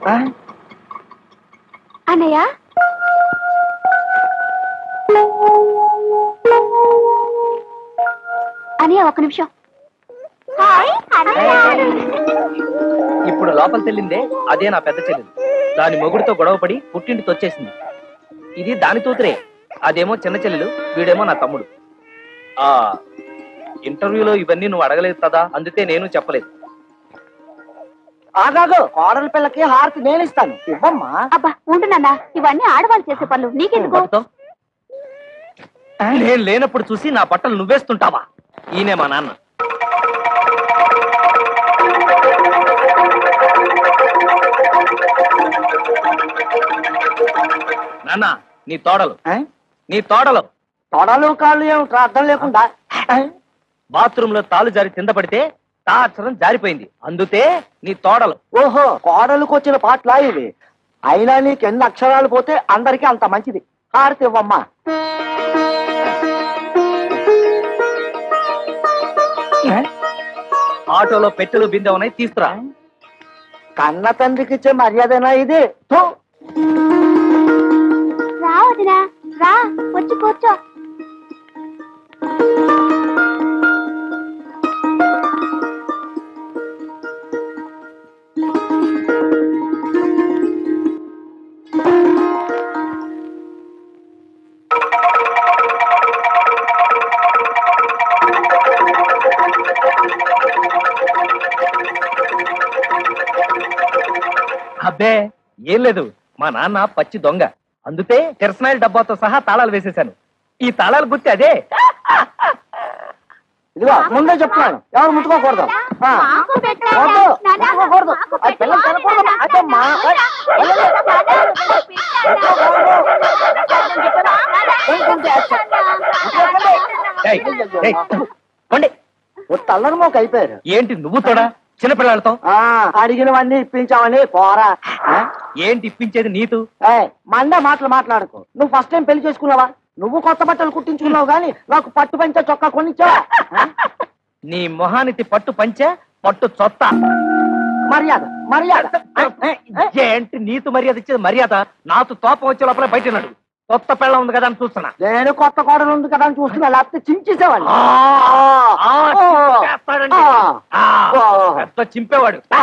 అన్నయ్య అన్నయ్య ఒక్క నిమిషం హాయ్ ఇప్పుడు లోపల తెల్లిందే అదే నా పెద్ద చెల్లెలు దాని మొగుడితో గొడవపడి పుట్టింటికి వచ్చేసింది ఇది దాని తూతురే అదేమో చిన్న చెల్లెలు వీడేమో నా తమ్ముడు ఆ ఇంటర్వ్యూలో ఇవన్నీ నువ్వు అడగలేదు కదా అందుకే నేను చెప్పలేదు ఆగాగు కోడల పిల్లకి హారతి నేను ఇస్తాను ఇవ్వమ్మా అబ్బా ఉంటున్నా ఇవన్నీ ఆడవాళ్ళు చేసే పనులు నీకెందుకు పట్టుతో. నేను లేనప్పుడు చూసి నా బట్టలు నువ్వేస్తుంటావా ఈయనే మా నాన్న నాన్న నీ తోడలు నీ తోడలు తొడలు కాళ్ళు ఏమిట్రా అర్థం లేకుండా బాత్రూమ్ లో తాలు జారి కింద పడితే తా అక్షరం జారిపోయింది అందుతే నీ తోడలు ఓహో కోడలకు వచ్చిన పాటలా ఇవి అయినా నీకు ఎన్ని అక్షరాలు పోతే అందరికీ అంత మంచిది హారతి ఇవ్వమ్మా ఆటోలో పెట్టెలు బిందె ఉన్నాయి తీసుకురా కన్న తండ్రికి ఇచ్చే మర్యాదనా ఇది థు. రా వదినా రా వచ్చి కూర్చో అబ్బే ఏం లేదు మా నాన్న పచ్చి దొంగ అందుతే కిరసనాయిల డబ్బాతో సహా తాళాలు వేసేశాను ఈ తాళాలు గుర్తి అదే ఇదిగో ముందే చెప్తున్నాను ఎవరు ముట్టుకోకూడదు ఆ. మాకు పెట్టారా? వద్దు, నాన్న, ముట్టుకోకూడదు ఆ పిల్లలు తినకూడదు అదే మా ఏయ్, ఏయ్, పోండి. తల్లరి మోక అయిపోయారు ఏంటి నువ్వు తోడా చిన్నపిల్లలతో ఆ అడిగినవన్నీ ఇప్పించామని పోరా ఆ? ఏంటి ఇప్పించేది నీతు ఏయ్, మండే మాటలు మాట్లాడకు నువ్వు ఫస్ట్ టైం పెళ్లి చేసుకున్నావా నువ్వు కొత్త బట్టలు కుట్టించుకున్నావు గానీ నాకు పట్టు పంచ చొక్కా కొనిచ్చావా ఆ? నీ మొహానికి పట్టు పంచే పట్టు చొత్త మర్యాద మర్యాద ఏ, ఏ, ఏంటి నీతు మర్యాద ఇచ్చేది మర్యాద నాతో తోపం వచ్చే లోపల బయట నాడు కొత్త పెళ్ళ ఉంది కదా అని చూస్తున్నా నేను కొత్త కోడలు ఉంది కదా అని చూస్తున్నా లేకపోతే చించేసేవాడిని ఆ, ఆ, ఓ. చింపేస్తాడండి. ఆ. ఆ, ఓ. పెద్ద చింపేవాడు ఆ.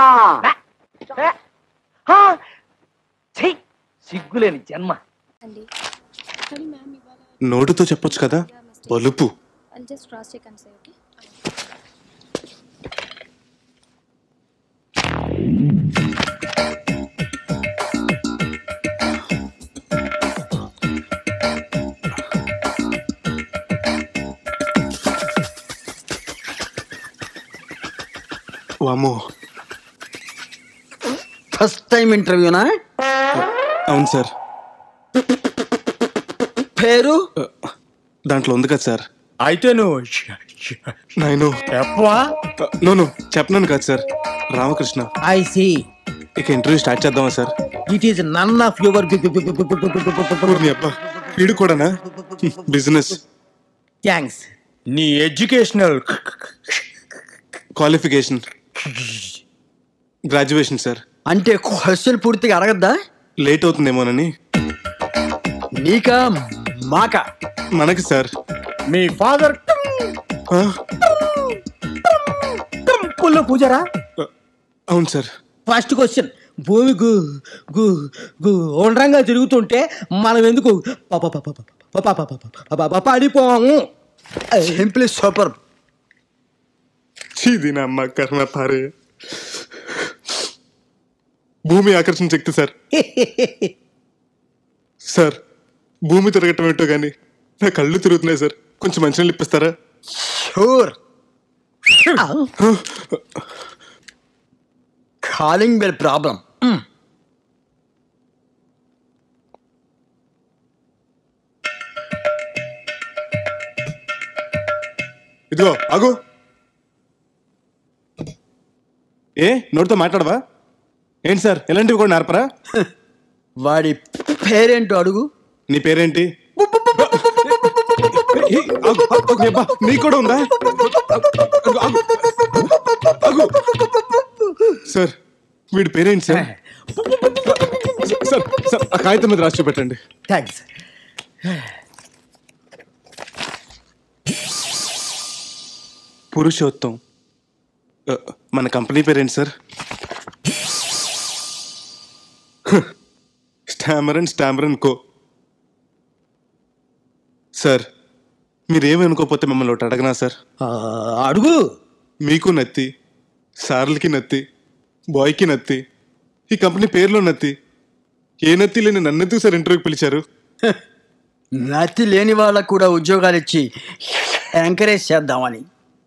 ఆ. ఛీ, సిగ్గులేని జన్మ నోటుతో చెప్పొచ్చు కదా బలుపు I'll just cross check and say, okay? వామో ఫస్ట్ టైం ఇంటర్వ్యూనా అవును సార్ పేరు దాంట్లో ఉంది కదా సార్ అయితే నువ్వు నేను చెప్పవా నోను చెప్పనాను కదా సార్ రామకృష్ణ ఐ సి ఇక ఇంటర్వ్యూ స్టార్ట్ చేద్దామా sir it is none of your ఊరిని అబ్బా వీడు కూడానా బిజినెస్ థ్యాంక్స్ నీ ఎడ్యుకేషనల్ క్వాలిఫికేషన్ గ్రాడ్యుయేషన్ సార్ అంటే క్వశ్చన్ పూర్తిగా అడగద్దా లేట్ అవుతుందేమోనని నీకా మాకా మనకి సార్ మీ ఫాదర్ ఆ, టెంపుల్లో పూజారా అవును సార్ ఫస్ట్ క్వశ్చన్ భూమి గు గు గు ఉండ్రంగా తిరుగుతుంటే మనం ఎందుకు ప- ప- ప- ప- ప- ప- ప- ప- ప- ప- ప- పడిపోము సింప్లీ సూపర్ చీది నా అమ్మ కర్మ పారే భూమి ఆకర్షణ శక్తి సార్ సార్ భూమి తిరగటం ఏంటో కానీ నా కళ్ళు తిరుగుతున్నాయి సార్ కొంచెం మంచినీళ్ళు ఇప్పిస్తారా షూర్ కాలింగ్ బెల్ ప్రాబ్లం ఇదిగో ఆగు ఏ నోటితో మాట్లాడవా ఏంటి సార్ ఎలాంటివి కూడా నేర్పరా వాడి పేరేంటో అడుగు నీ పేరేంటి ఏ, ఆగు, ఆగు, ఆగు, అబ్బా, నీకు కూడా ఉందా ఆగు, ఆగు. ఆగు. సార్ వీడి పేరేంటి సార్ సార్ సార్ ఆ కాగితం మీద రాసి చూపెట్టండి థ్యాంక్స్ పురుషోత్తం ఆ, మన కంపెనీ పేరేంటి సార్ స్టామరన్ స్టామరన్ కో సార్ మీరేమనుకోకపోతే మిమ్మల్ని ఒకటి అడగనా సార్ అడుగు మీకు నత్తి సార్లకి నత్తి బాయ్కి నత్తి ఈ కంపెనీ పేరులో నత్తి ఏ నత్తి లేని నన్నెందుకు సార్ ఇంటర్వ్యూకి పిలిచారు నత్తి లేని వాళ్ళకు కూడా ఉద్యోగాలు ఇచ్చి ఎంకరేజ్ చేద్దామని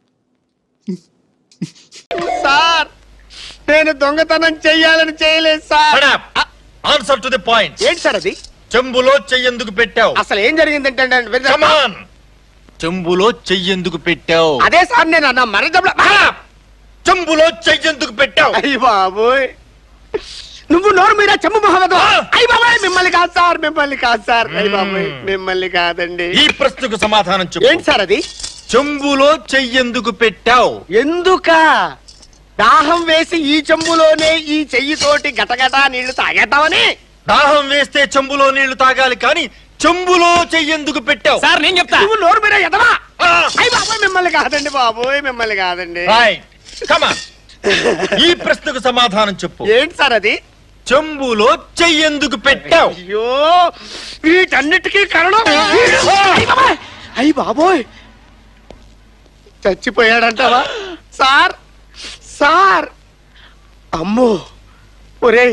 సార్ నేను దొంగతనం చెయ్యాలని చేయలేదు sir answer to the point ఏంటి సార్ అది చెంబులో చెయ్యెందుకు పెట్టావు అసలు ఏం జరిగిందంటే Come on. చెంబులో చెయ్యెందుకు పెట్టావు అదే సార్ నేను అన్న మరదబల చెంబులో చెయ్యెందుకు పెట్టావు అయ్యి బాబోయ్ నువ్వు నోరు మీద చెమ్ము మొహమ్మద్ అయ్యి బాబాయ్ మిమ్మల్ని కాదు సార్ మిమ్మల్ని కాదు సార్ అయ్యి బాబాయ్ మిమ్మల్ని కాదండి ఈ ప్రశ్నకు సమాధానం చెప్పు ఏంటి సార్ అది చెంబులో చెయ్యెందుకు పెట్టావు ఎందుక దాహం వేసి ఈ చెంబులోనే ఈ చెయ్యితోటి గటగటా నీళ్లు తాగేద్దామని దాహం వేస్తే చెంబులో నీళ్లు తాగాలి కానీ చెంబులో చెయ్యెందుకు పెట్టావు సార్ నేను చెప్తా నువ్వు నోరు మీద ఎదవా అయ్యి బాబాయ్ మిమ్మల్ని కాదండి బాబోయ్ మిమ్మల్ని కాదండి రైట్ కమాన్ ఈ ప్రశ్నకు సమాధానం చెప్పు ఏంటి సార్ అది చెంబులో చెయ్యెందుకు పెట్టావు అయ్యో వీటన్నిటికీ కారణం వీడు. అయ్ బాబాయ్! అయ్ బాబోయ్ చచ్చిపోయాడంటావా సార్ సార్ అమ్మో ఒరేయ్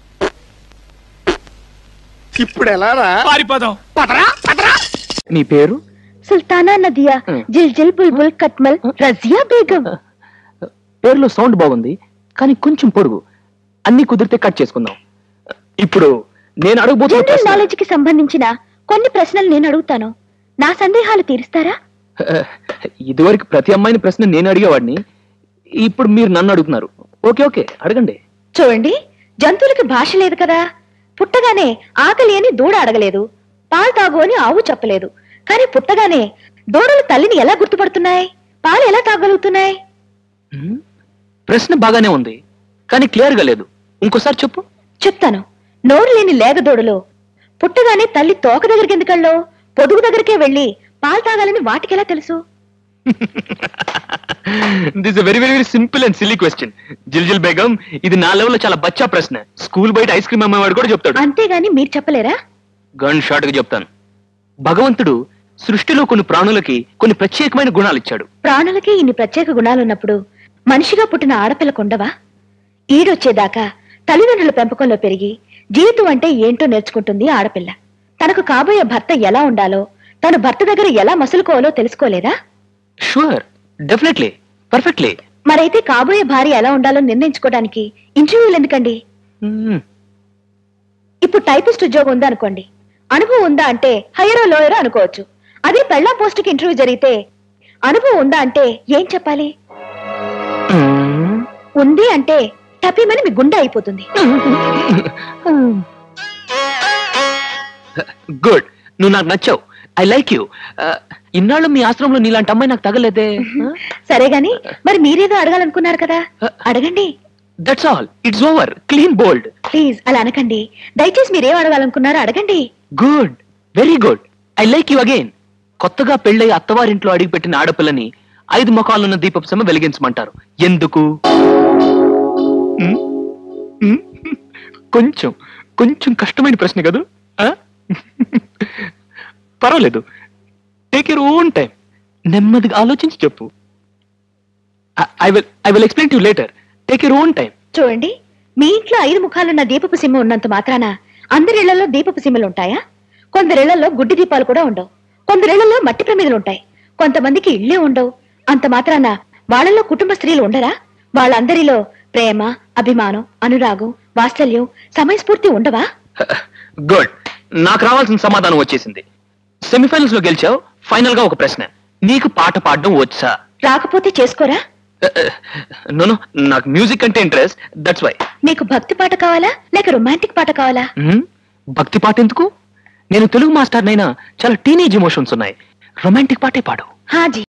ఇప్పుడు ఎలారా పారిపోదాం పదరా పదరా మీ పేరు సుల్తానా నదియా జిల్ జిల్ బుల్బుల్ కట్మల్ రజియా బేగం పేరులో సౌండ్ బాగుంది కానీ కొంచెం పొడుగు అన్ని కుదిరితే కట్ చేసుకుందాం ఇప్పుడు నేను అడగబోతున్న జనరల్ ప్రశ్న- నాలెడ్జ్ కి సంబంధించిన కొన్ని ప్రశ్నలు నేను అడుగుతాను నా సందేహాలు తీరుస్తారా ఇదివరకు ప్రతి అమ్మాయిని ప్రశ్న నేను అడిగేవాడిని ఇప్పుడు మీరు నన్ను అడుగుతున్నారు ఓకే ఓకే అడగండి చూడండి జంతువులకి భాష లేదు కదా పుట్టగానే ఆకలి అని దూడ అడగలేదు పాలు తాగు అని ఆవు చెప్పలేదు కానీ పుట్టగానే దూడలు తల్లిని ఎలా గుర్తుపడుతున్నాయి పాలు ఎలా తాగలుగుతున్నాయి హ్మ్? ప్రశ్న బాగానే ఉంది కానీ క్లియర్ గా లేదు ఇంకోసారి చెప్పు చెప్తాను నోరు లేని లేగదూడలు పుట్టగానే తల్లి తోక దగ్గరికి ఎందుకెళ్ళో పొదుగు దగ్గరికే వెళ్ళి పాలు తాగాలని వాటికి ఎలా తెలుసు this very very very simple and silly question జిల్జిల్ బేగం ఇది నా లెవెల్లో చాలా బచ్చా ప్రశ్న స్కూల్ బయట ఐస్ క్రీమ్ అమ్మేవాడు కూడా చెప్తాడు అంతేగాని మీరు చెప్పలేరా గన్ షాట్ గా చెప్తాను భగవంతుడు సృష్టిలో కొన్ని ప్రాణులకి కొన్ని ప్రత్యేకమైన గుణాలు ఇచ్చాడు ప్రాణులకి ఇన్ని ప్రత్యేక గుణాలున్నప్పుడు మనిషిగా పుట్టిన ఆడపిల్లకు ఉండవా ఈడొచ్చేదాకా తల్లిదండ్రుల పెంపకంలో పెరిగి జీవితం అంటే ఏంటో నేర్చుకుంటుంది ఆడపిల్ల తనకు కాబోయే భర్త ఎలా ఉండాలో తన భర్త దగ్గర ఎలా మసులుకోవాలో తెలుసుకోలేదా షూర్ డెఫినెట్లీ పర్ఫెక్ట్లీ మరైతే కాబోయే భార్య ఎలా ఉండాలో నిర్ణయించుకోవడానికి ఇంటర్వ్యూలు ఎందుకండి ఇప్పుడు టైపిస్ట్ ఉద్యోగం ఉందా అనుకోండి అనుభవం ఉందా అంటే హైయరో లోయరో అనుకోవచ్చు అదే పెళ్ళా పోస్టుకి ఇంటర్వ్యూ జరిగితే అనుభవం ఉందా అంటే ఏం చెప్పాలి ఉంది అంటే టపీమని మీ గుండె అయిపోతుంది గుడ్ నువ్వు నాకు నచ్చావు ఐ లైక్ యూ ఇన్నాళ్ళు మీ ఆశ్రమంలో నీలాంటి అమ్మాయి నాకు తగలేదే సరే గాని మరి మీరేదో అడగాలనుకున్నారు కదా అడగండి that's all it's over clean bold please అలా అనకండి దయచేసి మీరేం అడగాలనుకున్నారో అడగండి good very good I like you again కొత్తగా పెళ్ళై అత్తవారింట్లో అడిగిపెట్టిన ఆడపిల్లని ఐదు ముఖాలున్న దీపపు సమ వెలిగించమంటారు ఎందుకు హ్మ్? హ్మ్? కొంచెం కొంచెం కష్టమైన ప్రశ్న కదూ ఆ? పర్వాలేదు టేక్ యూర్ ఓన్ టైం నెమ్మదిగా ఆలోచించి చెప్పు I will I will explain to later take your own time చూడండి మీ ఇంట్లో ఐదు ముఖాలున్న దీపపు సిమ్మ ఉన్నంత మాత్రాన అందరిళ్లలో దీపపు సిమ్మలు ఉంటాయా కొందరిళ్లలో గుడ్డి దీపాలు కూడా ఉండవు కొందరిళ్లలో మట్టి ప్రమిదలు ఉంటాయి కొంతమందికి ఇళ్లే ఉండవు అంత మాత్రాన వాళ్ళలో కుటుంబ స్త్రీలు ఉండరా వాళ్ళందరిలో ప్రేమ అభిమానం అనురాగం వాత్సల్యం సమయస్ఫూర్తి ఉండవా గుడ్ నాకు రావాల్సిన సమాధానం వచ్చేసింది సెమీఫైనల్స్ లో గెలిచావు ఫైనల్ గా ఒక ప్రశ్న నీకు పాట పాడడం వచ్చా రాకపోతే చేసుకోరా నో నాకు మ్యూజిక్ అంటే ఇంట్రెస్ట్ దట్స్ వై మీకు భక్తి పాట కావాలా లేక రొమాంటిక్ పాట కావాలా భక్తి పాట ఎందుకు నేను తెలుగు మాస్టర్ నైనా చాలా టీనేజ్ ఎమోషన్స్ ఉన్నాయి రొమాంటిక్ పాటే పాడు హాజీ